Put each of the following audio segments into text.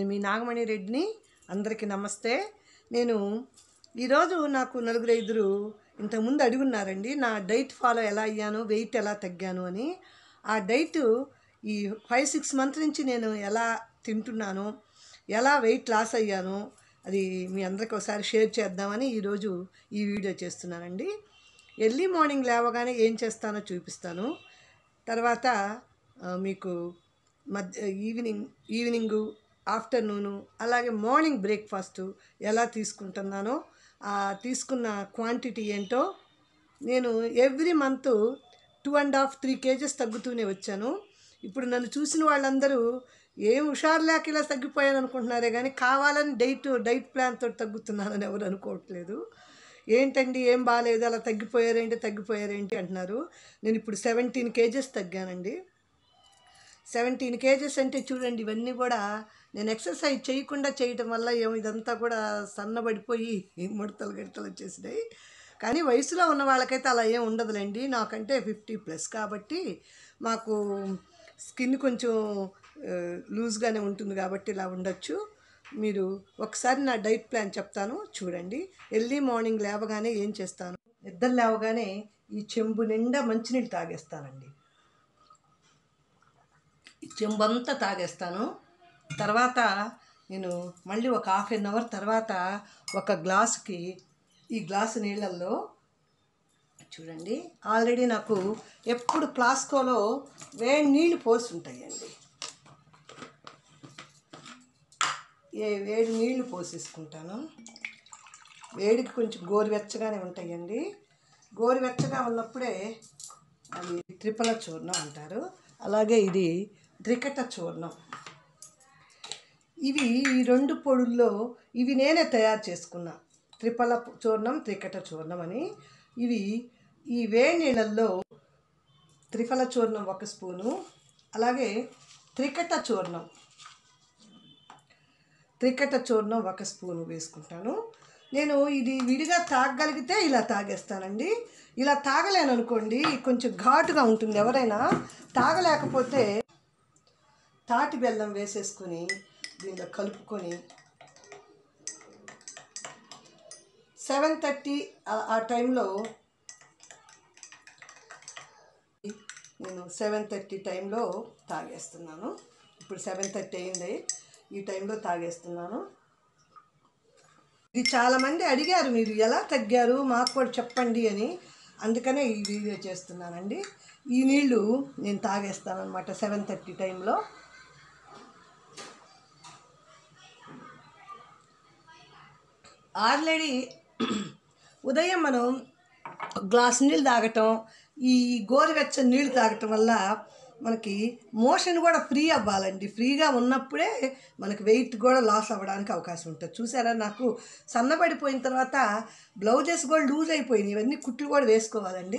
నేను మీ నాగమణి రెడ్డిని అందరికీ నమస్తే నేను ఈరోజు నాకు నలుగురు ఐదుగురు ఇంతకుముందు అడుగున్నారండి నా డైట్ ఫాలో ఎలా అయ్యాను వెయిట్ ఎలా తగ్గాను అని ఆ డైట్ ఈ ఫైవ్ సిక్స్ మంత్స్ నుంచి నేను ఎలా తింటున్నాను ఎలా వెయిట్ లాస్ అయ్యాను అది మీ అందరికి ఒకసారి షేర్ చేద్దామని ఈరోజు ఈ వీడియో చేస్తున్నానండి ఎర్లీ మార్నింగ్ లేవగానే ఏం చేస్తానో చూపిస్తాను తర్వాత ఆ, మీకు మధ్య ఈవినింగ్ ఈవినింగు ఆఫ్టర్నూను అలాగే మార్నింగ్ బ్రేక్ఫాస్ట్ ఎలా తీసుకుంటున్నానో ఆ తీసుకున్న క్వాంటిటీ ఏంటో నేను every month two and half three kgs తగ్గుతూనే వచ్చాను ఇప్పుడు నన్ను చూసిన వాళ్ళందరూ ఏం హుషారు లేక ఇలా తగ్గిపోయాను అనుకుంటున్నారే కానీ కావాలని డైట్ డైట్ ప్లాన్తో తగ్గుతున్నానని ఎవరు అనుకోవట్లేదు ఏంటండి ఏం బాగాలేదు అలా తగ్గిపోయారేంటి తగ్గిపోయారేంటి అంటున్నారు నేను ఇప్పుడు సెవెంటీన్ కేజెస్ తగ్గానండి సెవెంటీన్ కేజెస్ అంటే చూడండి ఇవన్నీ కూడా నేను ఎక్సర్సైజ్ చేయకుండా చేయటం వల్ల ఏమో ఇదంతా కూడా సన్నబడిపోయి ముడతలు గడతలు వచ్చేసినాయి కానీ వయసులో ఉన్న వాళ్ళకైతే అలా ఏం ఉండదులేండి నాకంటే ఫిఫ్టీ ప్లస్ కాబట్టి మాకు స్కిన్ కొంచెం ఆ, లూజ్గానే ఉంటుంది కాబట్టి ఇలా ఉండొచ్చు మీరు ఒకసారి నా డైట్ ప్లాన్ చెప్తాను చూడండి ఎర్లీ మార్నింగ్ లేవగానే ఏం చేస్తాను నిద్ర లేవగానే ఈ చెంబు నిండా మంచినీళ్ళు తాగేస్తానండి ఈ చెంబంతా తాగేస్తాను తర్వాత నేను మళ్ళీ ఒక హాఫ్ అన్ అవర్ తర్వాత ఒక గ్లాసుకి ఈ గ్లాసు నీళ్ళల్లో చూడండి ఆల్రెడీ నాకు ఎప్పుడు ప్లాస్కోలో వేడి నీళ్ళు పోసి ఉంటాయండి ఏ వేడి నీళ్లు పోసేసుకుంటాను వేడికి కొంచెం గోరువెచ్చగానే ఉంటాయండి గోరువెచ్చగా ఉన్నప్పుడే అది త్రిపల చూర్ణం అంటారు అలాగే ఇది త్రికట చూర్ణం ఇవి ఈ రెండు పొడుల్లో ఇవి నేనే తయారు చేసుకున్నా త్రిపల చూర్ణం త్రికట చూర్ణం అని ఇవి ఈ వేడి నీళ్ళల్లో త్రిఫల చూర్ణం ఒక స్పూను అలాగే త్రికట చూర్ణం త్రికట చూర్ణం ఒక స్పూను వేసుకుంటాను నేను ఇది విడిగా తాగగలిగితే ఇలా తాగేస్తానండి ఇలా తాగలేను అనుకోండి కొంచెం ఘాటుగా ఉంటుంది ఎవరైనా తాగలేకపోతే తాటి బెల్లం వేసేసుకొని దీనిలో కలుపుకొని సెవెన్ థర్టీ ఆ టైంలో నేను సెవెన్ థర్టీ టైంలో తాగేస్తున్నాను ఇప్పుడు సెవెన్ థర్టీ అయింది ఈ టైంలో తాగేస్తున్నాను ఇది చాలామంది అడిగారు మీరు ఎలా తగ్గారు మాకు కూడా చెప్పండి అని అందుకనే ఈ వీడియో చేస్తున్నానండి ఈ నీళ్ళు నేను తాగేస్తాను అనమాట సెవెన్ థర్టీ టైంలో ఆల్రెడీ ఉదయం మనం గ్లాస్ నీళ్ళు తాగటం ఈ గోరువెచ్చని నీళ్ళు తాగటం వల్ల మనకి మోషన్ కూడా ఫ్రీ అవ్వాలండి ఫ్రీగా ఉన్నప్పుడే మనకి వెయిట్ కూడా లాస్ అవ్వడానికి అవకాశం ఉంటుంది చూసారా నాకు సన్నబడిపోయిన తర్వాత బ్లౌజెస్ కూడా లూజ్ అయిపోయినాయి ఇవన్నీ కుట్లు కూడా వేసుకోవాలండి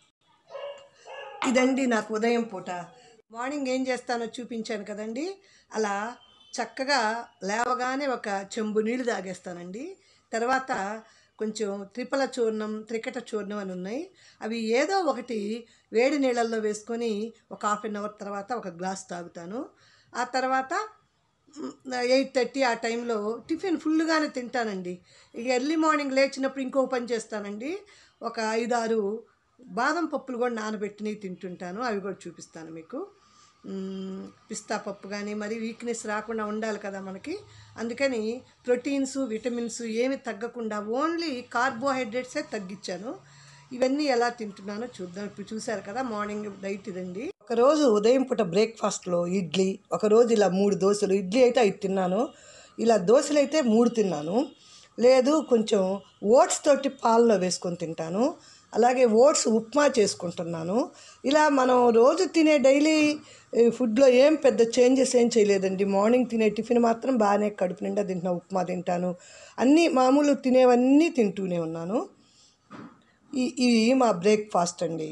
ఇదండి నాకు ఉదయం పూట మార్నింగ్ ఏం చేస్తానో చూపించాను కదండి అలా చక్కగా లేవగానే ఒక చెంబు నీళ్ళు తాగేస్తానండి తర్వాత కొంచెం త్రిపల చూర్ణం త్రికట చూర్ణం అని ఉన్నాయి అవి ఏదో ఒకటి వేడి నీళ్ళల్లో వేసుకొని ఒక హాఫ్ అన్ అవర్ తర్వాత ఒక గ్లాస్ తాగుతాను ఆ తర్వాత ఎయిట్ థర్టీ ఆ టైంలో టిఫిన్ ఫుల్గానే తింటానండి ఇక ఎర్లీ మార్నింగ్ లేచినప్పుడు ఇంకో పని చేస్తానండి ఒక ఐదు ఆరు బాదం పప్పులు కూడా నానబెట్టినవి తింటుంటాను అవి కూడా చూపిస్తాను మీకు మ్మ్, పిస్తా పప్పు కానీ మరి వీక్నెస్ రాకుండా ఉండాలి కదా మనకి అందుకని ప్రోటీన్స్ విటమిన్స్ ఏమి తగ్గకుండా ఓన్లీ కార్బోహైడ్రేట్సే తగ్గించాను ఇవన్నీ ఎలా తింటున్నానో చూద్దాం ఇప్పుడు చూశారు కదా మార్నింగ్ డైట్ ఇదండి ఒకరోజు ఉదయం పూట బ్రేక్ఫాస్ట్లో ఇడ్లీ ఒకరోజు ఇలా మూడు దోశలు ఇడ్లీ అయితే ఐదు తిన్నాను ఇలా దోశలు అయితే మూడు తిన్నాను లేదు కొంచెం ఓట్స్ తోటి పాలలో వేసుకొని తింటాను అలాగే ఓట్స్ ఉప్మా చేసుకుంటున్నాను ఇలా మనం రోజు తినే డైలీ ఈ ఫుడ్లో ఏం పెద్ద చేంజెస్ ఏం చేయలేదండి మార్నింగ్ తినే టిఫిన్ మాత్రం బాగానే కడుపు నిండా తింటున్నా ఉప్మా తింటాను అన్నీ మామూలు తినేవన్నీ తింటూనే ఉన్నాను ఈ ఇవి మా బ్రేక్ఫాస్ట్ అండి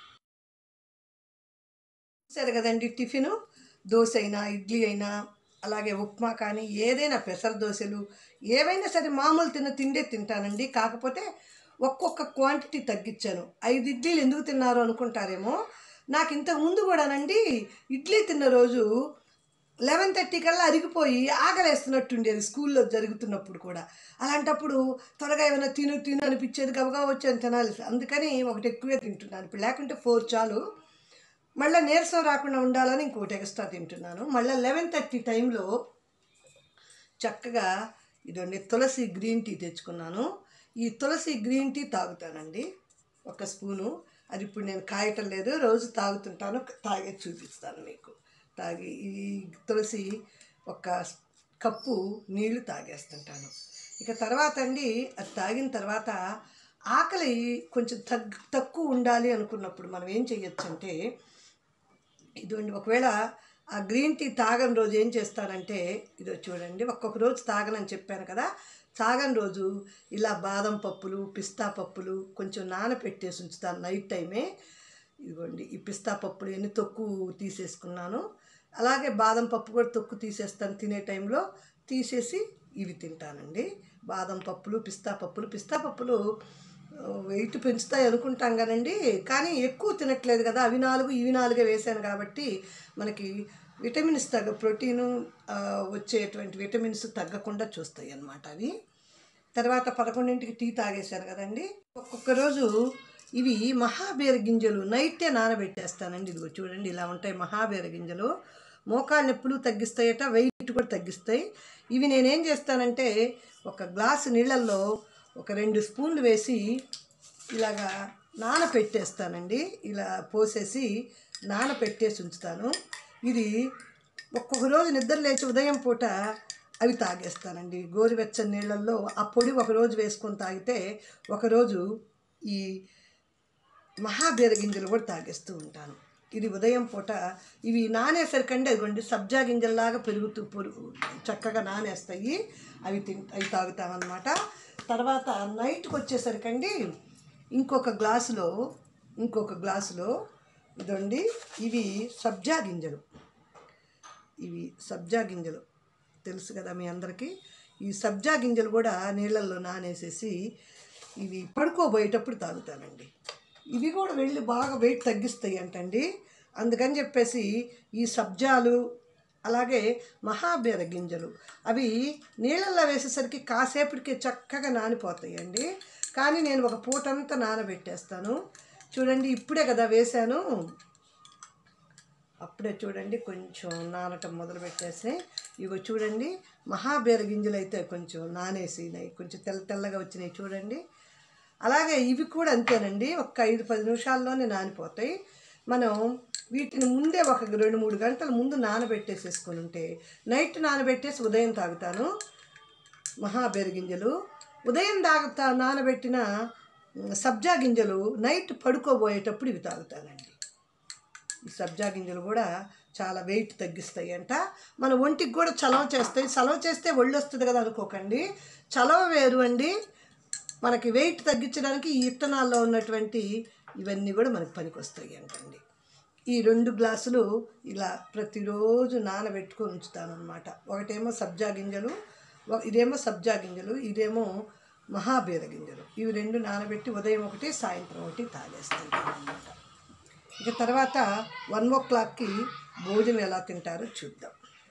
సరే కదండి టిఫిను దోశ అయినా ఇడ్లీ అయినా అలాగే ఉప్మా కానీ ఏదైనా పెసర దోశలు ఏవైనా సరే మామూలు తిన్న తిండే తింటానండి కాకపోతే ఒక్కొక్క క్వాంటిటీ తగ్గించాను ఐదు ఇడ్లీలు ఎందుకు తిన్నారు అనుకుంటారేమో నాకు ఇంతకు ముందు కూడానండి ఇడ్లీ తిన్న రోజు లెవెన్ థర్టీ కల్లా అరిగిపోయి ఆకలేస్తున్నట్టు ఉండేది స్కూల్లో జరుగుతున్నప్పుడు కూడా అలాంటప్పుడు త్వరగా ఏమైనా తిను తిను అనిపించేది గబగబా వచ్చాను తినాలి అందుకని ఒకటి ఎక్కువే తింటున్నాను ఇప్పుడు లేకుంటే ఫోర్ చాలు మళ్ళీ నీరసం రాకుండా ఉండాలని ఇంకోటి ఎక్స్ట్రా తింటున్నాను మళ్ళీ లెవెన్ థర్టీ టైంలో చక్కగా ఇదండి తులసి గ్రీన్ టీ తెచ్చుకున్నాను ఈ తులసి గ్రీన్ టీ తాగుతానండి ఒక స్పూను అది ఇప్పుడు నేను కాయటం లేదు రోజు తాగుతుంటాను తాగే చూపిస్తాను మీకు తాగి ఈ తులసి ఒక కప్పు నీళ్లు తాగేస్తుంటాను ఇక తర్వాత అండి అది తాగిన తర్వాత ఆకలి కొంచెం తగ్ తక్కువ ఉండాలి అనుకున్నప్పుడు మనం ఏం చేయొచ్చు అంటే ఇదిగోండి ఒకవేళ ఆ గ్రీన్ టీ తాగని రోజు ఏం చేస్తానంటే ఇదో చూడండి ఒక్కొక్క రోజు తాగనని చెప్పాను కదా తాగని రోజు ఇలా బాదం పప్పులు పిస్తా పప్పులు కొంచెం నానపెట్టేసి ఉంచుతాను నైట్ టైమే ఇదిగోండి ఈ పిస్తా పప్పులు ఎన్ని తొక్కు తీసేసుకున్నాను అలాగే బాదం పప్పు కూడా తొక్కు తీసేస్తాను తినే టైంలో తీసేసి ఇవి తింటానండి బాదం పప్పులు పిస్తా పప్పులు పిస్తా పప్పులు వెయిట్ పెంచుతాయి అనుకుంటాం కదండి కానీ ఎక్కువ తినట్లేదు కదా అవి నాలుగు ఇవి నాలుగే వేసాను కాబట్టి మనకి విటమిన్స్ తగ్గ ప్రోటీను ఆ, వచ్చేటువంటి విటమిన్స్ తగ్గకుండా చూస్తాయి అన్నమాట అవి తర్వాత పదకొండింటికి టీ తాగేశాను కదండి ఒక్కొక్క రోజు ఇవి మహాబీర గింజలు నైటే నానబెట్టేస్తానండి ఇదిగో చూడండి ఇలా ఉంటాయి మహాబీర గింజలు మోకాలు నొప్పులు తగ్గిస్తాయట వెయిట్ కూడా తగ్గిస్తాయి ఇవి నేనేం చేస్తానంటే ఒక గ్లాసు నీళ్ళల్లో ఒక రెండు స్పూన్లు వేసి ఇలాగా నానపెట్టేస్తానండి ఇలా పోసేసి నానపెట్టేసి ఉంచుతాను ఇది ఒక్కొక్క రోజు నిద్ర లేచి ఉదయం పూట అవి తాగేస్తానండి గోరువెచ్చని నీళ్ళల్లో ఆ పొడి ఒక రోజు వేసుకొని తాగితే ఒకరోజు ఈ మహాబీర గింజలు కూడా తాగేస్తూ ఉంటాను ఇది ఉదయం పూట ఇవి నానేసరికండి అదిగోండి సబ్జా గింజల్లాగా పెరుగుతూ పొరుగు చక్కగా నానేస్తాయి అవి తిన్ అవి తాగుతామన్నమాట తర్వాత నైట్కి వచ్చేసరికండి ఇంకొక గ్లాసులో ఇంకొక గ్లాసులో ఇదండి ఇవి సబ్జా గింజలు ఇవి సబ్జా గింజలు తెలుసు కదా మీ అందరికీ ఈ సబ్జా గింజలు కూడా నీళ్ళల్లో నానేసేసి ఇవి పడుకోబోయేటప్పుడు తాగుతానండి ఇవి కూడా వెళ్ళి బాగా వెయిట్ తగ్గిస్తాయి అంటండి అందుకని చెప్పేసి ఈ సబ్జాలు అలాగే మహాబీర గింజలు అవి నీళ్ళల్లో వేసేసరికి కాసేపటికి చక్కగా నానిపోతాయండి కానీ నేను ఒక పూటంతా నానబెట్టేస్తాను చూడండి ఇప్పుడే కదా వేశాను అప్పుడే చూడండి కొంచెం నానటం మొదలు పెట్టేసి ఇగో చూడండి మహాబీర గింజలు అయితే కొంచెం నానేసినాయి కొంచెం తెల్ల తెల్లగా వచ్చినాయి చూడండి అలాగే ఇవి కూడా అంతేనండి ఒక ఐదు పది నిమిషాల్లోనే నానిపోతాయి మనం వీటిని ముందే ఒక రెండు మూడు గంటల ముందు నానబెట్టేసేసుకొని ఉంటే నైట్ నానబెట్టేసి ఉదయం తాగుతాను మహాబేరు గింజలు ఉదయం తాగుతా నానబెట్టిన ఉమ్, సబ్జా గింజలు నైట్ పడుకోబోయేటప్పుడు ఇవి తాగుతానండి ఈ సబ్జా గింజలు కూడా చాలా వెయిట్ తగ్గిస్తాయి అంట మన ఒంటికి కూడా చలవ చేస్తాయి చలవ చేస్తే ఒళ్ళు వస్తుంది కదా అనుకోకండి చలవ వేరు అండి మనకి వెయిట్ తగ్గించడానికి ఈ ఇత్తనాల్లో ఉన్నటువంటి ఇవన్నీ కూడా మనకి పనికొస్తాయి అంటండి ఈ రెండు గ్లాసులు ఇలా ప్రతిరోజు నానబెట్టుకొని ఉంచుతాను అనమాట ఒకటేమో సబ్జా గింజలు ఒక- ఇదేమో సబ్జా గింజలు ఇదేమో మహాబీర గింజలు ఇవి రెండు నానబెట్టి ఉదయం ఒకటి సాయంత్రం ఒకటి తాగేస్తుంటాను అనమాట ఇక తర్వాత వన్ ఓ క్లాక్కి భోజనం ఎలా తింటారో చూద్దాం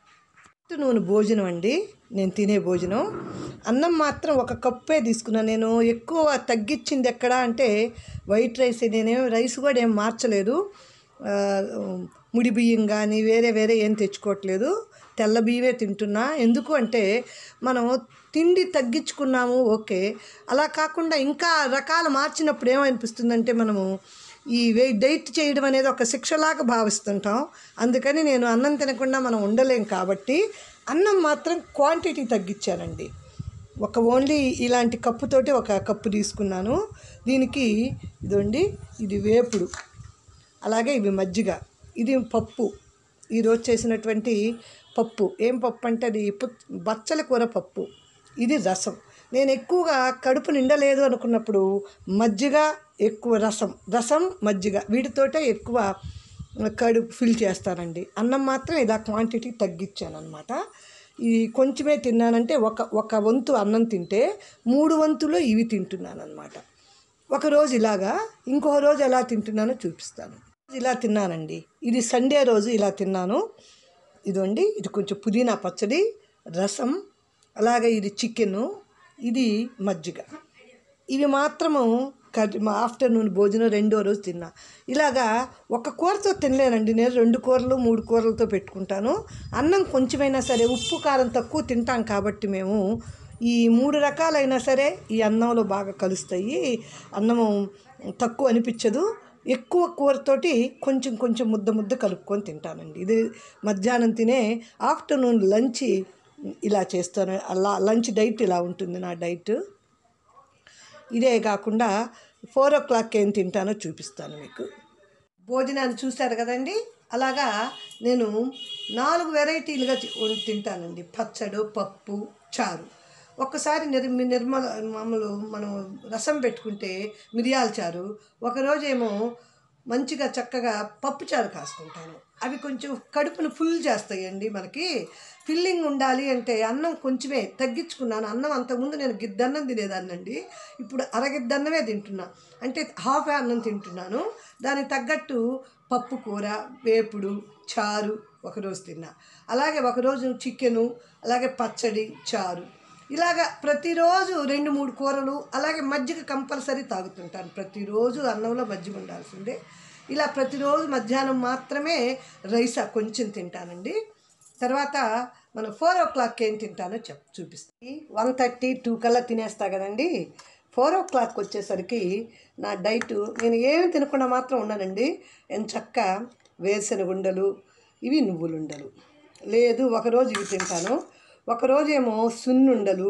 నూనె భోజనం అండి నేను తినే భోజనం అన్నం మాత్రం ఒక కప్పే తీసుకున్నాను నేను ఎక్కువ తగ్గించింది ఎక్కడ అంటే వైట్ రైస్ నేనేం రైస్ కూడా ఏం మార్చలేదు ఆ, ముడి బియ్యం కానీ వేరే వేరే ఏం తెచ్చుకోవట్లేదు తెల్ల బియ్యమే తింటున్నా ఎందుకు అంటే మనం తిండి తగ్గించుకున్నాము ఓకే అలా కాకుండా ఇంకా రకాలు మార్చినప్పుడు ఏమనిపిస్తుందంటే మనము ఈ వే డైట్ చేయడం అనేది ఒక శిక్షలాగా భావిస్తుంటాం అందుకని నేను అన్నం తినకుండా మనం ఉండలేం కాబట్టి అన్నం మాత్రం క్వాంటిటీ తగ్గించానండి ఒక ఓన్లీ ఇలాంటి కప్పుతోటి ఒక కప్పు తీసుకున్నాను దీనికి ఇదండి ఇది వేపుడు అలాగే ఇవి మజ్జిగ ఇది పప్పు ఈరోజు చేసినటువంటి పప్పు ఏం పప్పు అంటే అది పు- బచ్చల కూర పప్పు ఇది రసం నేను ఎక్కువగా కడుపు నిండలేదు అనుకున్నప్పుడు మజ్జిగ ఎక్కువ రసం రసం మజ్జిగ వీటితోటే ఎక్కువ కడుపు ఫిల్ చేస్తానండి అన్నం మాత్రం ఇలా క్వాంటిటీ తగ్గించాను అనమాట ఇది కొంచెమే తిన్నానంటే ఒక ఒక వంతు అన్నం తింటే మూడు వంతులు ఇవి తింటున్నాను అనమాట ఒక రోజు ఇలాగా ఇంకో రోజు ఎలా తింటున్నానో చూపిస్తాను ఇలా తిన్నానండి ఇది సండే రోజు ఇలా తిన్నాను ఇదండి ఇది కొంచెం పుదీనా పచ్చడి రసం అలాగే ఇది చికెను ఇది మజ్జిగ ఇవి మాత్రము కర్రీ మా ఆఫ్టర్నూన్ భోజనం రెండో రోజు తిన్నా ఇలాగా ఒక కూరతో తినలేనండి నేను రెండు కూరలు మూడు కూరలతో పెట్టుకుంటాను అన్నం కొంచెమైనా సరే ఉప్పు కారం తక్కువ తింటాం కాబట్టి మేము ఈ మూడు రకాలైనా సరే ఈ అన్నంలో బాగా కలుస్తాయి అన్నము తక్కువ అనిపించదు ఎక్కువ కూరతోటి కొంచెం కొంచెం ముద్ద ముద్ద కలుపుకొని తింటానండి ఇది మధ్యాహ్నం తినే ఆఫ్టర్నూన్ లంచ్ ఇలా చేస్తాను అలా లంచ్ డైట్ ఇలా ఉంటుంది నా డైట్ ఇదే కాకుండా ఫోర్ ఓ క్లాక్ ఏం తింటానో చూపిస్తాను మీకు భోజనాన్ని చూశారు కదండి అలాగా నేను నాలుగు వెరైటీలుగా తి- వం- తింటానండి పచ్చడు పప్పు చారు ఒక్కసారి నిర్ నిర్మల మామూలు మనం రసం పెట్టుకుంటే మిరియాల చారు ఒకరోజేమో మంచిగా చక్కగా పప్పు చారు కాసుకుంటాను అవి కొంచెం కడుపును ఫుల్ చేస్తాయండి మనకి ఫిల్లింగ్ ఉండాలి అంటే అన్నం కొంచెమే తగ్గించుకున్నాను అన్నం అంతకుముందు నేను గిద్దన్నం తినేదాన్నండి ఇప్పుడు అరగిద్దన్నమే తింటున్నా అంటే హాఫ్ అన్నం తింటున్నాను దానికి తగ్గట్టు పప్పు కూర వేపుడు చారు ఒకరోజు తిన్నా అలాగే ఒకరోజు చికెను అలాగే పచ్చడి చారు ఇలాగ ప్రతిరోజు రెండు మూడు కూరలు అలాగే మజ్జిగ కంపల్సరీ తాగుతుంటాను ప్రతిరోజు అన్నంలో మజ్జిగ ఉండాల్సిందే ఇలా ప్రతిరోజు మధ్యాహ్నం మాత్రమే రైస్ కొంచెం తింటానండి తర్వాత మనం ఫోర్ ఓ క్లాక్ ఏం తింటానో చెప్ చూపిస్తాను వన్ థర్టీ టూ కల్లా తినేస్తా కదండి ఫోర్ ఓ క్లాక్ వచ్చేసరికి నా డైట్ నేను ఏమి తినకుండా మాత్రం ఉన్నానండి ఎంచక్క వేరుశనగ ఉండలు ఇవి నువ్వులు ఉండలు లేదు ఒకరోజు ఇవి తింటాను ఒకరోజేమో సున్నుండలు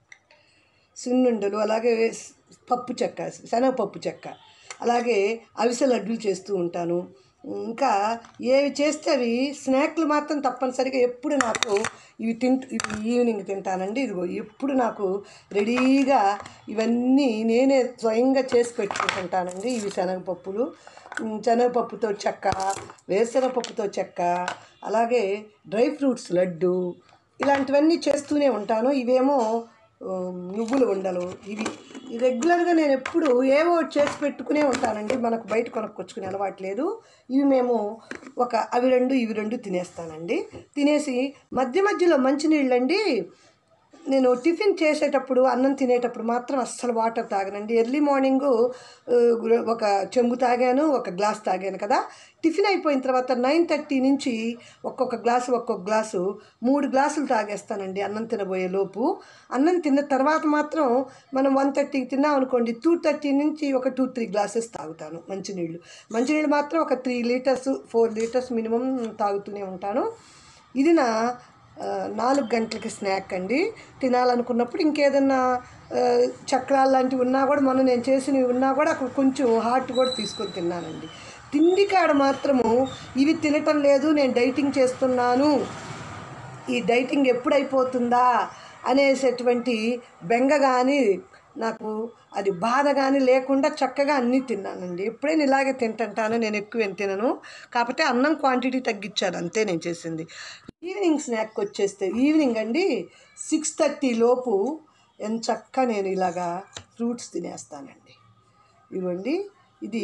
సున్నుండలు అలాగే స్- పప్పు చెక్క శనగపప్పు చెక్క అలాగే అవిసె లడ్డూలు చేస్తూ ఉంటాను ఇంకా ఏవి చేస్తే అవి స్నాక్లు మాత్రం తప్పనిసరిగా ఎప్పుడు నాకు ఇవి తింటూ ఇవి ఈవినింగ్ తింటానండి ఇదిగో ఎప్పుడు నాకు రెడీగా ఇవన్నీ నేనే స్వయంగా చేసి పెట్టుకుంటుంటానండి ఇవి శనగపప్పులు ఉమ్, శనగపప్పుతో చెక్క వేరుశనగపప్పుతో చెక్క అలాగే డ్రై ఫ్రూట్స్ లడ్డు ఇలాంటివన్నీ చేస్తూనే ఉంటాను ఇవేమో ఉమ్, నువ్వులు ఉండలు ఇవి రెగ్యులర్గా నేను ఎప్పుడు ఏవో ఒకటి చేసి పెట్టుకునే ఉంటానండి మనకు బయట కొనుక్కొచ్చుకునే అలవాటు లేదు ఇవి మేము ఒక అవి రెండు ఇవి రెండు తినేస్తానండి తినేసి మధ్య మధ్యలో మంచినీళ్ళండి నేను టిఫిన్ చేసేటప్పుడు అన్నం తినేటప్పుడు మాత్రం అస్సలు వాటర్ తాగనండి ఎర్లీ మార్నింగు ఆ, ఒక చెంబు తాగాను ఒక గ్లాస్ తాగాను కదా టిఫిన్ అయిపోయిన తర్వాత నైన్ థర్టీ నుంచి ఒక్కొక్క గ్లాసు ఒక్కొక్క గ్లాసు మూడు గ్లాసులు తాగేస్తానండి అన్నం తినబోయే లోపు అన్నం తిన్న తర్వాత మాత్రం మనం వన్ థర్టీకి తిన్నాం అనుకోండి టూ థర్టీ నుంచి ఒక టూ త్రీ గ్లాసెస్ తాగుతాను మంచినీళ్ళు మంచినీళ్ళు మాత్రం ఒక three litres four litres minimum తాగుతూనే ఉంటాను ఇది నా ఆ, నాలుగు గంటలకి స్నాక్ అండి తినాలనుకున్నప్పుడు ఇంకేదన్నా ఆ, చక్రాలు లాంటివి ఉన్నా కూడా మొన్న నేను చేసినవి ఉన్నా కూడా అక్కడ కొంచెం హాట్ కూడా తీసుకొని తిన్నానండి తిండి కాడ మాత్రము ఇవి తినటం లేదు నేను డైటింగ్ చేస్తున్నాను ఈ డైటింగ్ ఎప్పుడు అయిపోతుందా అనేసేటువంటి బెంగ కానీ నాకు అది బాధ కానీ లేకుండా చక్కగా అన్నీ తిన్నానండి ఎప్పుడైనా ఇలాగే తింటుంటాను నేను ఎక్కువ ఏం తినను కాకపోతే అన్నం క్వాంటిటీ తగ్గించాను అంతే నేను చేసింది ఈవినింగ్ స్నాక్ వచ్చేస్తే ఈవినింగ్ అండి సిక్స్ థర్టీ లోపు ఎంత చక్క నేను ఇలాగా ఫ్రూట్స్ తినేస్తానండి ఇవ్వండి ఇది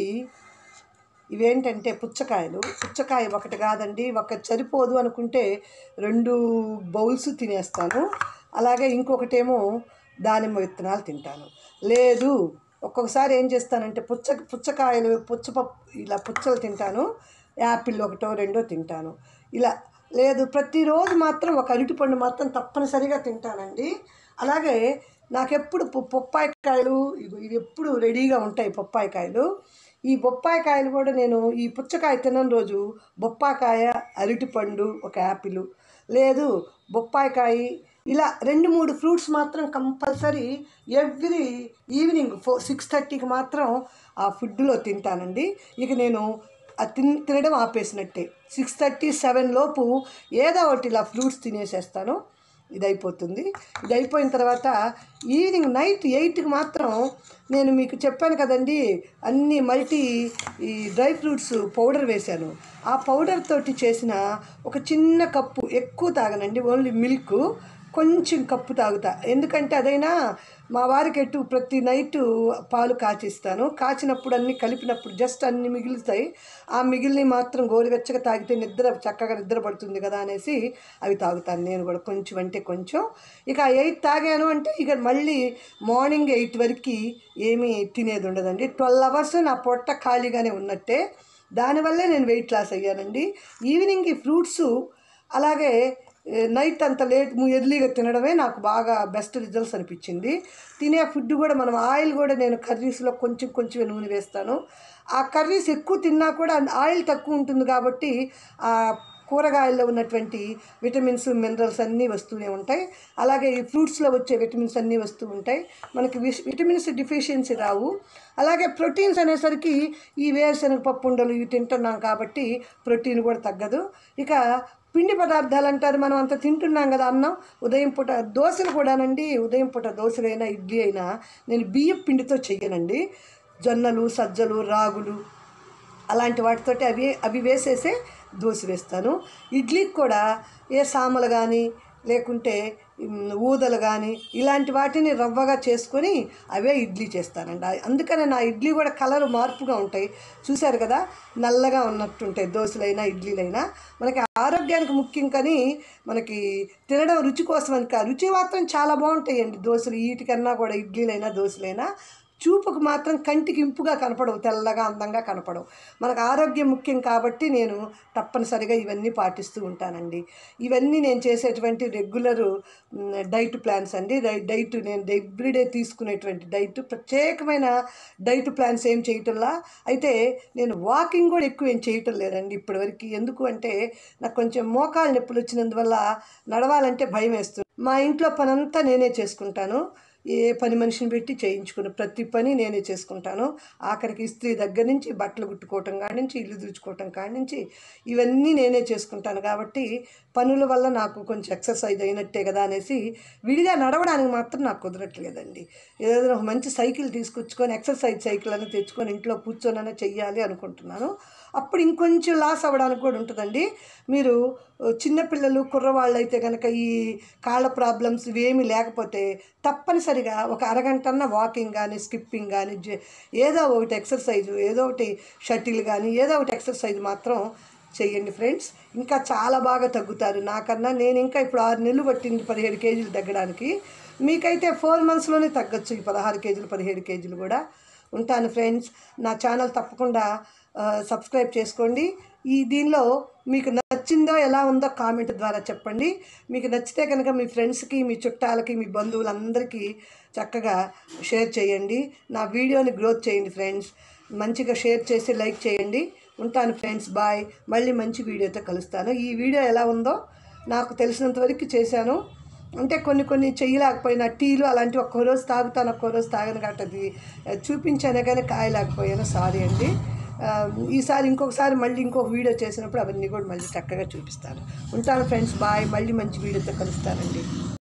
ఇవేంటంటే పుచ్చకాయలు పుచ్చకాయ ఒకటి కాదండి ఒకటి సరిపోదు అనుకుంటే రెండు బౌల్స్ తినేస్తాను అలాగే ఇంకొకటేమో దానిమ్మ విత్తనాలు తింటాను లేదు ఒక్కొక్కసారి ఏం చేస్తానంటే పుచ్చ పుచ్చకాయలు పుచ్చపప్పు ఇలా పుచ్చలు తింటాను యాపిల్ ఒకటో రెండో తింటాను ఇలా లేదు ప్రతిరోజు మాత్రం ఒక అరటిపండు మాత్రం తప్పనిసరిగా తింటానండి అలాగే నాకెప్పుడు పు- బొప్పాయికాయలు ఇవి ఇవి ఎప్పుడు రెడీగా ఉంటాయి బొప్పాయికాయలు ఈ బొప్పాయికాయలు కూడా నేను ఈ పుచ్చకాయ తినని రోజు బొప్పాకాయ అరటిపండు ఒక యాపిల్ లేదు బొప్పాయికాయ ఇలా రెండు మూడు ఫ్రూట్స్ మాత్రం compulsory every evening four six థర్టీకి మాత్రం ఆ ఫుడ్లో తింటానండి ఇక నేను ఆ తిన్ తినడం ఆపేసినట్టే సిక్స్ థర్టీ సెవెన్ లోపు ఏదో ఒకటి ఇలా ఫ్రూట్స్ తినేసేస్తాను ఇది అయిపోతుంది ఇది అయిపోయిన తర్వాత ఈవినింగ్ నైట్ ఎయిట్కి మాత్రం నేను మీకు చెప్పాను కదండి అన్ని మల్టీ ఈ డ్రై ఫ్రూట్స్ పౌడర్ వేశాను ఆ పౌడర్ తోటి చేసిన ఒక చిన్న కప్పు ఎక్కువ తాగనండి ఓన్లీ మిల్క్ కొంచెం కప్పు తాగుతా ఎందుకంటే అదైనా మా వారికి ఎటు ప్రతి నైట్ పాలు కాచిస్తాను కాచినప్పుడు అన్ని కలిపినప్పుడు జస్ట్ అన్ని మిగులుతాయి ఆ మిగిలిని మాత్రం గోరువెచ్చగా తాగితే నిద్ర చక్కగా నిద్ర పడుతుంది కదా అనేసి అవి తాగుతాను నేను కూడా కొంచెం అంటే కొంచెం ఇక ఎయిట్ తాగాను అంటే ఇక మళ్ళీ మార్నింగ్ ఎయిట్ వరకు ఏమీ తినేది ఉండదండి ట్వెల్వ్ అవర్స్ నా పొట్ట ఖాళీగానే ఉన్నట్టే దానివల్లే నేను వెయిట్ లాస్ అయ్యానండి ఈవినింగ్ ఈ ఫ్రూట్స్ అలాగే ఏ, నైట్ అంత లేట్ ఎర్లీగా తినడమే నాకు బాగా బెస్ట్ రిజల్ట్స్ అనిపించింది తినే ఫుడ్ కూడా మనం ఆయిల్ కూడా నేను కర్రీస్లో కొంచెం కొంచెం నూనె వేస్తాను ఆ కర్రీస్ ఎక్కువ తిన్నా కూడా ఆయిల్ తక్కువ ఉంటుంది కాబట్టి ఆ కూరగాయల్లో ఉన్నటువంటి విటమిన్స్ మినరల్స్ అన్నీ వస్తూనే ఉంటాయి అలాగే ఈ ఫ్రూట్స్లో వచ్చే విటమిన్స్ అన్నీ వస్తూ ఉంటాయి మనకి విష్ విటమిన్స్ డిఫిషియన్సీ రావు అలాగే ప్రోటీన్స్ అనేసరికి ఈ వేరుశనగ పప్పు ఉండలు ఇవి తింటున్నాం కాబట్టి ప్రోటీన్ కూడా తగ్గదు ఇక పిండి పదార్థాలు అంటారు మనం అంత తింటున్నాం కదా అన్నం ఉదయం పూట దోశలు కూడానండి ఉదయం పూట దోశలైనా ఇడ్లీ అయినా నేను బియ్యం పిండితో చెయ్యనండి జొన్నలు సజ్జలు రాగులు అలాంటి వాటితోటి అవి అవి వేసేసే దోశ వేస్తాను ఇడ్లీకి కూడా ఏ సామలు కానీ లేకుంటే ఉమ్, ఊదలు కానీ ఇలాంటి వాటిని రవ్వగా చేసుకొని అవే ఇడ్లీ చేస్తానండి ఆ- అందుకనే నా ఇడ్లీ కూడా కలర్ మార్పుగా ఉంటాయి చూశారు కదా నల్లగా ఉన్నట్టుంటాయి దోశలైనా ఇడ్లీలైనా మనకి ఆరోగ్యానికి ముఖ్యం కానీ మనకి తినడం రుచి కోసం అని కాదు రుచి మాత్రం చాలా బాగుంటాయండి దోశలు వీటికన్నా కూడా ఇడ్లీలైనా దోశలైనా చూపుకు మాత్రం కంటికి ఇంపుగా కనపడవు తెల్లగా అందంగా కనపడవు మనకు ఆరోగ్యం ముఖ్యం కాబట్టి నేను తప్పనిసరిగా ఇవన్నీ పాటిస్తూ ఉంటానండి ఇవన్నీ నేను చేసేటువంటి రెగ్యులర్ డైట్ ప్లాన్స్ అండి డై- డైట్ నేను ఎవ్రీడే తీసుకునేటువంటి డైట్ ప్రత్యేకమైన డైట్ ప్లాన్స్ ఏం చేయటంలా అయితే నేను వాకింగ్ కూడా ఎక్కువ ఏం చేయటం లేదండి ఇప్పటివరకు ఎందుకు అంటే నాకు కొంచెం మోకాలు నొప్పులు వచ్చినందువల్ల నడవాలంటే భయం వేస్తుంది మా ఇంట్లో పనంతా నేనే చేసుకుంటాను ఏ పని మనిషిని పెట్టి చేయించుకుని ప్రతి పని నేనే చేసుకుంటాను ఆఖరికి ఇస్త్రీ దగ్గర నుంచి బట్టలు కుట్టుకోవటం కాడి నుంచి ఇల్లు తుడుచుకోవటం కాడి నుంచి ఇవన్నీ నేనే చేసుకుంటాను కాబట్టి పనుల వల్ల నాకు కొంచెం ఎక్సర్సైజ్ అయినట్టే కదా అనేసి విడిగా నడవడానికి మాత్రం నాకు కుదరట్లేదండి ఏదైనా ఒక మంచి సైకిల్ తీసుకొచ్చుకొని ఎక్సర్సైజ్ సైకిల్ అని తెచ్చుకొని ఇంట్లో కూర్చొనైనా చెయ్యాలి అనుకుంటున్నాను అప్పుడు ఇంకొంచెం లాస్ అవ్వడానికి కూడా ఉంటుందండి మీరు ఆ, చిన్నపిల్లలు కుర్రవాళ్ళు అయితే కనుక ఈ కాళ్ళ ప్రాబ్లమ్స్ ఇవేమీ లేకపోతే తప్పనిసరిగా ఒక అరగంటన్న వాకింగ్ కానీ స్కిప్పింగ్ కానీ జే- ఏదో ఒకటి ఎక్సర్సైజ్ ఏదో ఒకటి షటిల్ కానీ ఏదో ఒకటి ఎక్సర్సైజ్ మాత్రం చెయ్యండి ఫ్రెండ్స్ ఇంకా చాలా బాగా తగ్గుతారు నాకన్నా నేను ఇంకా ఇప్పుడు ఆరు నెలలు పట్టింది పదిహేడు కేజీలు తగ్గడానికి మీకైతే ఫోర్ మంత్స్లోనే తగ్గొచ్చు ఈ పదహారు కేజీలు పదిహేడు కేజీలు కూడా ఉంటాను ఫ్రెండ్స్ నా ఛానల్ తప్పకుండా ఆ, సబ్స్క్రైబ్ చేసుకోండి ఈ దీనిలో మీకు నచ్చిందో ఎలా ఉందో కామెంట్ ద్వారా చెప్పండి మీకు నచ్చితే కనుక మీ ఫ్రెండ్స్కి మీ చుట్టాలకి మీ బంధువులందరికీ చక్కగా షేర్ చేయండి నా వీడియోని గ్రోత్ చేయండి ఫ్రెండ్స్ మంచిగా షేర్ చేసి లైక్ చేయండి ఉంటాను ఫ్రెండ్స్ బాయ్ మళ్ళీ మంచి వీడియోతో కలుస్తాను ఈ వీడియో ఎలా ఉందో నాకు తెలిసినంత వరకు చేశాను అంటే కొన్ని కొన్ని చెయ్యలేకపోయినా టీలు అలాంటివి ఒక్కో రోజు తాగుతాను ఒక్కో రోజు తాగను కాబట్టి అది ఆ, చూపించానే కానీ కాయలేకపోయాను సారీ అండి ఆ, ఈసారి ఇంకొకసారి మళ్ళీ ఇంకొక వీడియో చేసినప్పుడు అవన్నీ కూడా మళ్ళీ చక్కగా చూపిస్తాను ఉంటాను ఫ్రెండ్స్ బాయ్ మళ్ళీ మంచి వీడియోతో కలుస్తానండి